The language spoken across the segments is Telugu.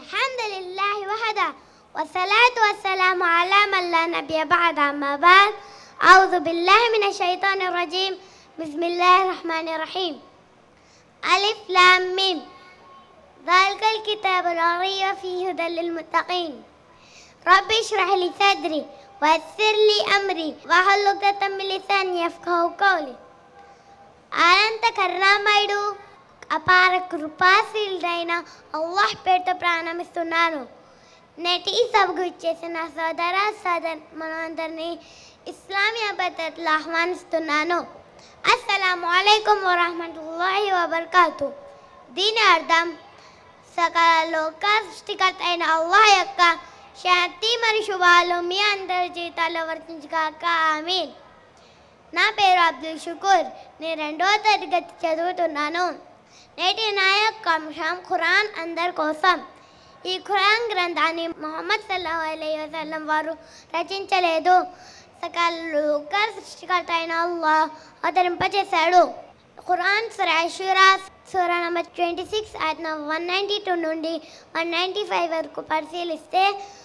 الحمد لله وحده والصلاة والسلام على من لا نبي بعد أما بعد أعوذ بالله من الشيطان الرجيم بسم الله الرحمن الرحيم ألف لام ميم ذلك الكتاب لا ريب فيه هدى للمتقين رب اشرح لي صدري ويسر لي أمري واحلل عقدة من لساني يفقهوا قولي అనంత కరుణామయుడు అపార కృపాశీలుడైన అల్లాహ్ పేరుతో ప్రారంభిస్తున్నాను నేటి ఈ సభకు ఇచ్చేసిన సోదర సోదర మనందరినీ ఇస్లామీ పద్ధతిలో ఆహ్వానిస్తున్నాను అస్సలం అయికం వరహమతుల్లాహి వబర్కాతు దీని అర్థం సకల లోక సృష్టికర్త అయిన అల్లాహ్ యొక్క శాంతి మరియు శుభాలు మీ అందరి జీవితాల్లో వర్తించగాక ఆమీన్ నా పేరు అబ్దుల్ షుకూర్ నేను రెండవ తరగతి చదువుతున్నాను నేటి నా యొక్క అంశం ఖురాన్ అందరి కోసం ఈ ఖురాన్ గ్రంథాన్ని మొహమ్మద్ సల్లాహు అలైహి వసల్లం వారు రచించలేదు సకల లోక సృష్టికర్త అయిన అల్లాహ్ అవతరింపజేశాడు ఖురాన్ సురాషురా సూర నంబర్ ట్వంటీ సిక్స్ ఆయన వన్ నైంటీ టూ నుండి వన్ నైంటీ ఫైవ్ వరకు పరిశీలిస్తే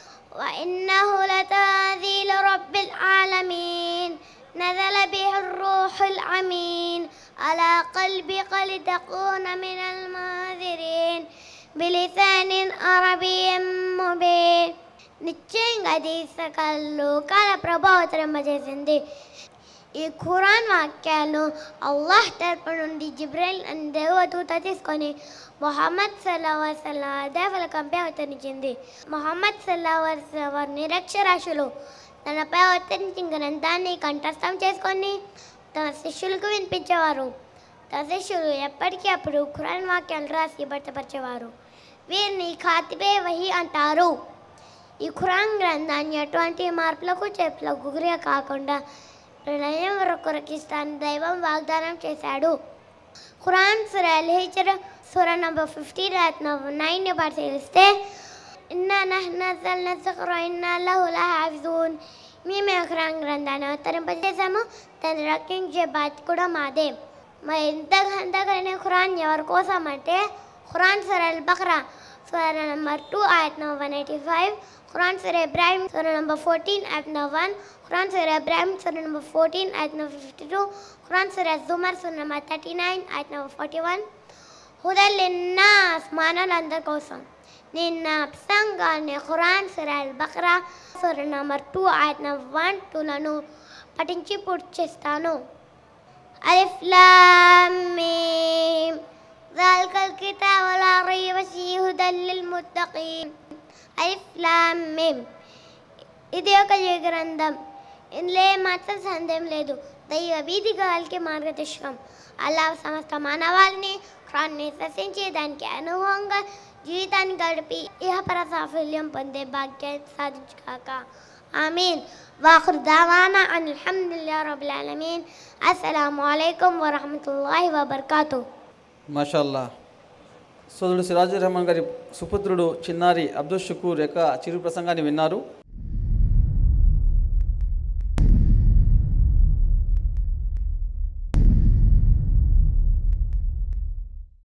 وإنه لتنزيل رب العالمين نزل به الروح الأمين على قلبك لتكون من المنذرين بلسان عربي مبين నిశ్చయంగా అది సకల లోకాల ప్రభావం చేసింది ఈ ఖురాన్ వాక్యాలు అల్లాహ్ తరపు నుండి జిబ్రైల్ అని దేవదూత తీసుకొని మొహమ్మద్ సల్లా వసల్లా దేవలకంపై అవతరించింది మొహమ్మద్ సల్లా వసల్లా వారు నిరక్షరాశులు తనపై అవతరించిన గ్రంథాన్ని కంఠస్థం చేసుకొని తన శిష్యులకు వినిపించేవారు తన శిష్యులు ఎప్పటికీ అప్పుడు ఖురాన్ వాక్యాలు రాసి భర్తపరిచేవారు వీరిని ఖాతిబే వహి అంటారు ఈ ఖురాన్ గ్రంథాన్ని ఎటువంటి మార్పులకు చేర్పులకు గురి కాకుండా ప్రళయం వరకు రక్షిస్తాను దైవం వాగ్దానం చేశాడు ఖురాన్ సుర హిజర్ సుర నంబర్ ఫిఫ్టీ రాత్ నైన్ పరిశీలిస్తే ఇన్నా నహ్నజల్న సుఖ్ర ఇన్నా లహు లహాఫిజూన్ మేమే ఖురాన్ గ్రంథాన్ని అవతరింపజేశాము దాన్ని రక్షించే బాధ్యత కూడా మాదే మరి ఎంత గంటకైన ఖురాన్ ఎవరి కోసం అంటే ఖురాన్ సుర అల్ బక్రా సుర నంబర్ టూ ఆయత్ number one eighty five Quran సుర ఇబ్రాహిం సుర నంబర్ ఫోర్టీన్ ఆయత్ నంబర్ వన్ ఖురాన్ సుర ఇబ్రాహిం సుర నంబర్ ఫోర్టీన్ ఆయత్ నంబర్ ఫిఫ్టీ టూ ఖురాన్ సుర జుమర్ సుర నంబర్ థర్టీ నైన్ ఆయత్ నంబర్ ఫార్టీ వన్ హుదల్లిన్నాస్ మానవులందరి కోసం నిన్న ప్రసంగాన్ని ఖురాన్ సుర అల్ బక్రా సుర నంబర్ టూ ఆయత్ నంబర్ వన్ టూలను పఠించి పూర్తి చేస్తాను అలిఫ్ లామ్ మీమ్ ذلك الكتاب لا ريب فيه هدى للمتقين అలిఫ్ లామ్ మీమ్ ఇది ఒక యుగ గ్రంథం ఇందులో మాత్రం సందేహం లేదు దైవ వీధిగా వాళ్ళకి మార్గదర్శకం అలా సమస్త మానవాళిని ఖురాన్ని శాసించి దానికి అనుభవంగా జీవితాన్ని గడిపి ఇహపర సాఫల్యం పొందే భాగ్యాన్ని సాధించుకాక ఆమీన్ వాఖుర్ దావానా అన్ అల్హమ్దుల్లా రబుల్ ఆలమీన్ అస్సలాము అలైకుం వరహమతుల్లాహి వబర్కాతు మాషాల్లా సోదరుడు సిరాజు రెహమాన్ గారి సుపుత్రుడు చిన్నారి అబ్దుల్ షుకూర్ యొక్క చిరు ప్రసంగాన్ని విన్నారు